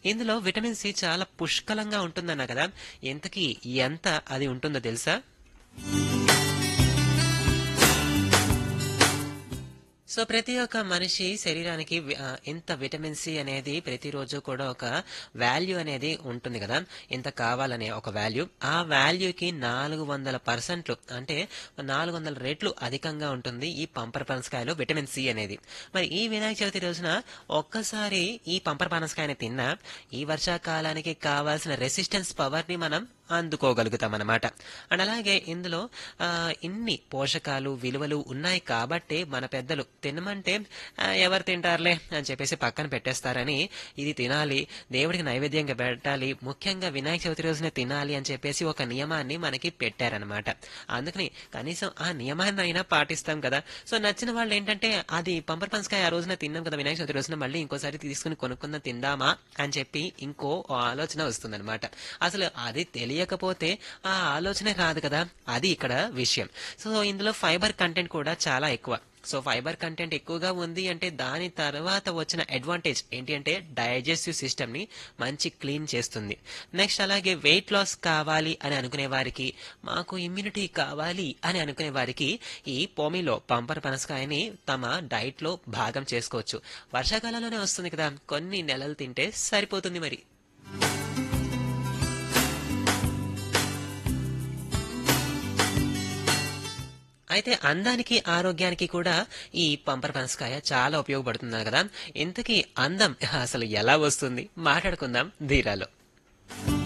ఇందులో vitamin C చాలా పుష్కలంగా ఉంటుందన్నా కదా ఇంతకీ ఎంత అది ఉంటుందో తెలుసా సో ప్రతి ఒక్క మనిషి శరీరానికి వి- ఆ, ఇంత విటమిన్ సి అనేది ప్రతిరోజు కూడా ఒక వాల్యూ అనేది ఉంటుంది కదా ఇంత కావాలనే ఒక వాల్యూ ఆ వాల్యూకి నాలుగు వందల పర్సెంట్లు అంటే నాలుగు వందల రెట్లు అధికంగా ఉంటుంది ఈ పంపర్ పనసకాయలో విటమిన్ సి అనేది మరి ఈ వినాయక చవితి రోజున ఒక్కసారి ఈ పంపర్ పనసకాయని తిన్నా ఈ వర్షాకాలానికి కావాల్సిన రెసిస్టెన్స్ పవర్ ని మనం అందుకోగలుగుతాం అన్నమాట అండ్ అలాగే ఇందులో ఆ, ఇన్ని పోషకాలు విలువలు ఉన్నాయి కాబట్టే మన పెద్దలు తినమంటే ఆ, ఎవరు తింటారులే అని చెప్పేసి పక్కన పెట్టేస్తారని ఇది తినాలి దేవుడికి నైవేద్యంగా పెట్టాలి ముఖ్యంగా వినాయక చవితి రోజున తినాలి అని చెప్పేసి ఒక నియమాన్ని మనకి పెట్టారనమాట అందుకని కనీసం ఆ నియమాన్ని అయినా పాటిస్తాం కదా సో నచ్చిన వాళ్ళు ఏంటంటే అది పంపర్ పనసకాయ ఆ రోజున తిన్నాం కదా వినాయక చవితి రోజున మళ్ళీ ఇంకోసారి తీసుకుని కొనుక్కుందాం తిందామా అని చెప్పి ఇంకో ఆలోచన వస్తుందన్నమాట అసలు అది తెలియకపోతే ఆ ఆలోచనే రాదు కదా అది ఇక్కడ విషయం సో ఇందులో ఫైబర్ కంటెంట్ కూడా చాలా ఎక్కువ సో ఫైబర్ కంటెంట్ ఎక్కువగా ఉంది అంటే దాని తర్వాత వచ్చిన అడ్వాంటేజ్ ఏంటి అంటే డైజెస్టివ్ సిస్టమ్ ని మంచి క్లీన్ చేస్తుంది నెక్స్ట్ అలాగే వెయిట్ లాస్ కావాలి అని అనుకునే వారికి మాకు ఇమ్యూనిటీ కావాలి అని అనుకునే వారికి ఈ పోమిలో పంపర్ పనసకాయని తమ డైట్ లో భాగం చేసుకోవచ్చు వర్షాకాలంలోనే వస్తుంది కదా కొన్ని నెలలు తింటే సరిపోతుంది మరి అయితే అందానికి ఆరోగ్యానికి కూడా ఈ పంపర్ పనసకాయ చాలా ఉపయోగపడుతుంది కదా ఇంతకీ అందం అసలు ఎలా వస్తుంది మాట్లాడుకుందాం ధీరాలో